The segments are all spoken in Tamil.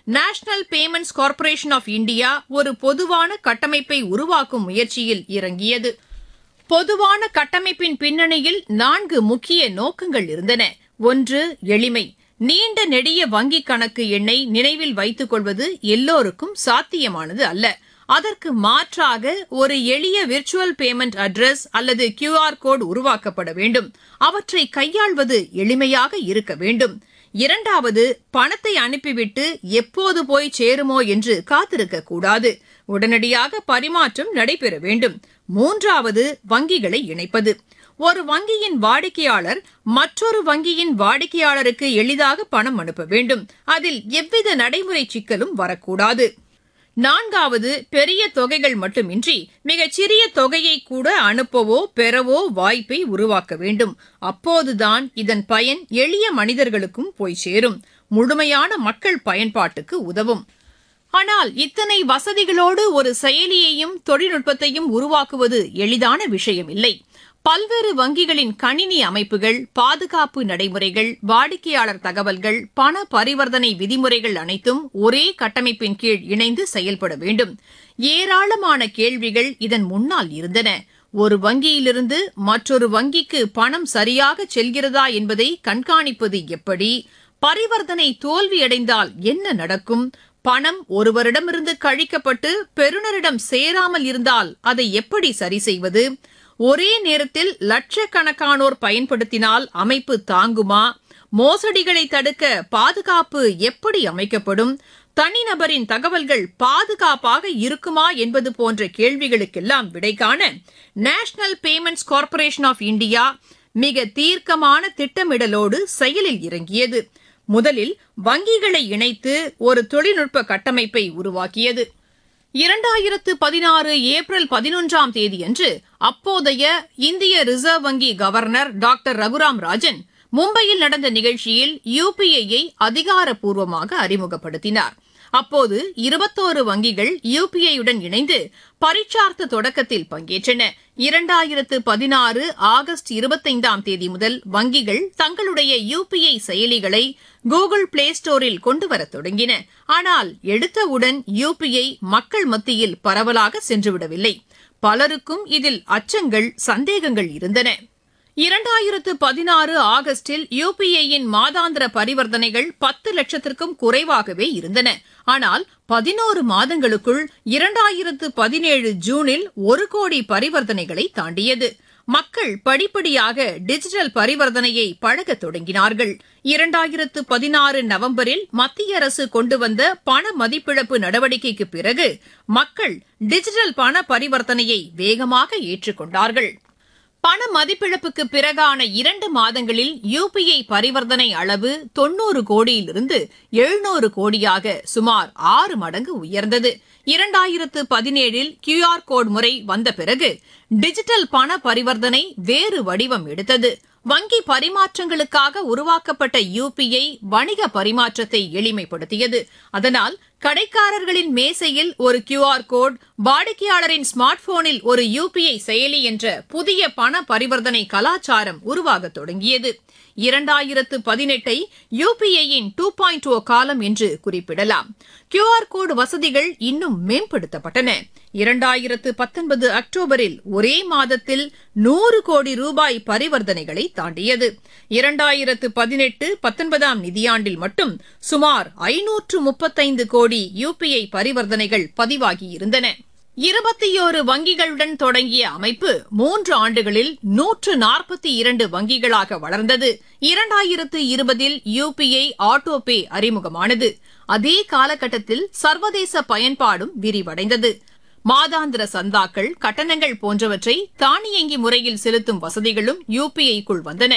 national payments corporation of India ஒரு பொதுவான கட்டமைப்பை உருவாக்கும் முயற்சியில் இறங்கியது பொதுவான கட்டமைப்பின் பின்னணியில் நான்கு முக்கிய நோக்கங்கள் இருந்தன ஒன்று எளிமை நீண்ட நெடிய வங்கிக் கணக்கு எண்ணை நினைவில் வைத்துக் கொள்வது எல்லோருக்கும் சாத்தியமானது அல்ல அதற்கு மாற்றாக ஒரு எளிய விர்ச்சுவல் பேமெண்ட் அட்ரஸ் அல்லது கியூஆர் கோடு உருவாக்கப்பட வேண்டும் அவற்றை கையாள்வது எளிமையாக இருக்க வேண்டும் இரண்டாவது பணத்தை அனுப்பிவிட்டு எப்போது போய் சேருமோ என்று காத்திருக்க கூடாது உடனடியாக பரிமாற்றம் நடைபெற வேண்டும் மூன்றாவது வங்கிகளை இணைப்பது ஒரு வங்கியின் வாடிக்கையாளர் மற்றொரு வங்கியின் வாடிக்கையாளருக்கு எளிதாக பணம் அனுப்ப வேண்டும் அதில் எவ்வித நடைமுறை சிக்கலும் வரக்கூடாது நான்காவது பெரிய தொகைகள் மட்டுமின்றி மிகச் சிறிய தொகையை கூட அனுப்பவோ பெறவோ வாய்ப்பை உருவாக்க வேண்டும் அப்போதுதான் இதன் பயன் எளிய மனிதர்களுக்கும் போய் சேரும் முழுமையான மக்கள் பயன்பாட்டுக்கு உதவும் ஆனால் இத்தனை வசதிகளோடு ஒரு செயலியையும் தொழில்நுட்பத்தையும் உருவாக்குவது எளிதான விஷயம் இல்லை பல்வேறு வங்கிகளின் கணினி அமைப்புகள் பாதுகாப்பு நடைமுறைகள் வாடிக்கையாளர் தகவல்கள் பண பரிவர்த்தனை விதிமுறைகள் அனைத்தும் ஒரே கட்டமைப்பின் கீழ் இணைந்து செயல்பட வேண்டும் ஏராளமான கேள்விகள் இதன் முன்னால் இருந்தன ஒரு வங்கியிலிருந்து மற்றொரு வங்கிக்கு பணம் சரியாக செல்கிறதா என்பதை கண்காணிப்பது எப்படி பரிவர்த்தனை தோல்வியடைந்தால் என்ன நடக்கும் பணம் ஒருவரிடமிருந்து கழிக்கப்பட்டு பெறுநரிடம் சேராமல் இருந்தால் அதை எப்படி சரி செய்வது ஒரே நேரத்தில் லட்சக்கணக்கானோர் பயன்படுத்தினால் அமைப்பு தாங்குமா மோசடிகளை தடுக்க பாதுகாப்பு எப்படி அமைக்கப்படும் தனிநபரின் தகவல்கள் பாதுகாப்பாக இருக்குமா என்பது போன்ற கேள்விகளுக்கெல்லாம் விடை காண national payments corporation of India மிக தீர்க்கமான திட்டமிடலோடு செயலில் இறங்கியது முதலில் வங்கிகளை இணைத்து ஒரு தொழில்நுட்ப கட்டமைப்பை உருவாக்கியது இரண்டாயிரத்து பதினாறு ஏப்ரல் பதினொன்றாம் தேதியன்று அப்போதைய இந்திய ரிசர்வ் வங்கி கவர்னர் டாக்டர் ரகுராம் ராஜன் மும்பையில் நடந்த நிகழ்ச்சியில் யுபிஐயை அதிகாரப்பூர்வமாக அறிமுகப்படுத்தினார் அப்போது இருபத்தோரு வங்கிகள் யுபிஐயுடன் இணைந்து பரீட்சார்த்த தொடக்கத்தில் பங்கேற்றன இரண்டாயிரத்து பதினாறு ஆகஸ்ட் இருபத்தைந்தாம் தேதி முதல் வங்கிகள் தங்களுடைய யுபிஐ செயலிகளை கூகுள் பிளே ஸ்டோரில் கொண்டுவர தொடங்கின ஆனால் எடுத்தவுடன் யுபிஐ மக்கள் மத்தியில் பரவலாக சென்றுவிடவில்லை பலருக்கும் இதில் அச்சங்கள் சந்தேகங்கள் இருந்தன இரண்டாயிரத்து பதினாறு ஆகஸ்டில் யுபிஐயின் மாதாந்திர பரிவர்த்தனைகள் பத்து லட்சத்திற்கும் குறைவாகவே இருந்தன ஆனால் பதினோரு மாதங்களுக்குள் இரண்டாயிரத்து பதினேழு ஜூனில் ஒரு கோடி பரிவர்த்தனைகளை தாண்டியது மக்கள் படிப்படியாக டிஜிட்டல் பரிவர்த்தனையை பழகத் தொடங்கினார்கள் இரண்டாயிரத்து பதினாறு நவம்பரில் மத்திய அரசு கொண்டு வந்த பண மதிப்பிழப்பு நடவடிக்கைக்கு பிறகு மக்கள் டிஜிட்டல் பண பரிவர்த்தனையை வேகமாக ஏற்றுக்கொண்டார்கள் பண மதிப்பிழப்புக்கு பிறகான இரண்டு மாதங்களில் யுபிஐ பரிவர்த்தனை அளவு தொன்னூறு கோடியிலிருந்து எழுநூறு கோடியாக சுமார் ஆறு மடங்கு உயர்ந்தது இரண்டாயிரத்து பதினேழில் கியூஆர் கோட் முறை வந்த பிறகு டிஜிட்டல் பண பரிவர்த்தனை வேறு வடிவம் எடுத்தது வங்கி பரிமாற்றங்களுக்காக உருவாக்கப்பட்ட யுபிஐ வணிக பரிமாற்றத்தை எளிமைப்படுத்தியது அதனால் கடைக்காரர்களின் மேசையில் ஒரு கியூஆர் கோட் வாடிக்கையாளரின் ஸ்மார்ட் போனில் ஒரு யுபிஐ செயலி என்ற புதிய பண பரிவர்த்தனை கலாச்சாரம் உருவாக தொடங்கியது இரண்டாயிரத்து பதினெட்டை யுபிஐயின் டூ பாயிண்ட் ஓ காலம் என்று குறிப்பிடலாம் கியூஆர் கோடு வசதிகள் இன்னும் மேம்படுத்தப்பட்டன இரண்டாயிரத்து பத்தொன்பது அக்டோபரில் ஒரே மாதத்தில் நூறு கோடி ரூபாய் பரிவர்த்தனைகளை தாண்டியது இரண்டாயிரத்து பதினெட்டு பத்தொன்பதாம் நிதியாண்டில் மட்டும் சுமார் ஐநூற்று முப்பத்தைந்து கோடி யுபிஐ பரிவர்த்தனைகள் பதிவாகியிருந்தன இருபத்தியோரு வங்கிகளுடன் தொடங்கிய அமைப்பு மூன்று ஆண்டுகளில் நூற்று நாற்பத்தி இரண்டு வங்கிகளாக வளர்ந்தது இரண்டாயிரத்து இருபதில் யுபிஐ ஆட்டோ பே அறிமுகமானது அதே காலகட்டத்தில் சர்வதேச பயன்பாடும் விரிவடைந்தது மாதாந்திர சந்தாக்கள் கட்டணங்கள் போன்றவற்றை தானியங்கி முறையில் செலுத்தும் வசதிகளும் யுபிஐக்குள் வந்தன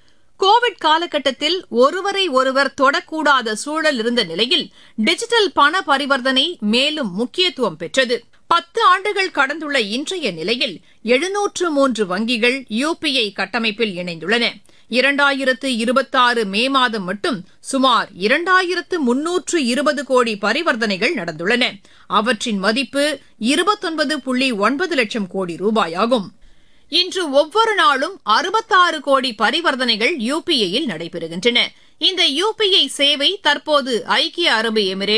கோவிட் காலகட்டத்தில் ஒருவரை ஒருவர் தொடக்கூடாத சூழல் இருந்த நிலையில் டிஜிட்டல் பண பரிவர்த்தனை மேலும் முக்கியத்துவம் பெற்றது பத்து ஆண்டுகள் கடந்துள்ள இன்றைய நிலையில் எழுநூற்று மூன்று வங்கிகள் யுபிஐ கட்டமைப்பில் இணைந்துள்ளன இரண்டாயிரத்து இருபத்தாறு மே மாதம் மட்டும் சுமார் இரண்டாயிரத்து முன்னூற்று இருபது கோடி பரிவர்த்தனைகள் நடந்துள்ளன அவற்றின் மதிப்பு இருபத்தொன்பது புள்ளி ஒன்பது லட்சம் கோடி ரூபாயாகும் இன்று ஒவ்வொரு நாளும் அறுபத்தாறு கோடி பரிவர்த்தனைகள் யுபிஐயில் நடைபெறுகின்றன இந்த யுபிஐ சேவை தற்போது ஐக்கிய அரபு எமிரேட்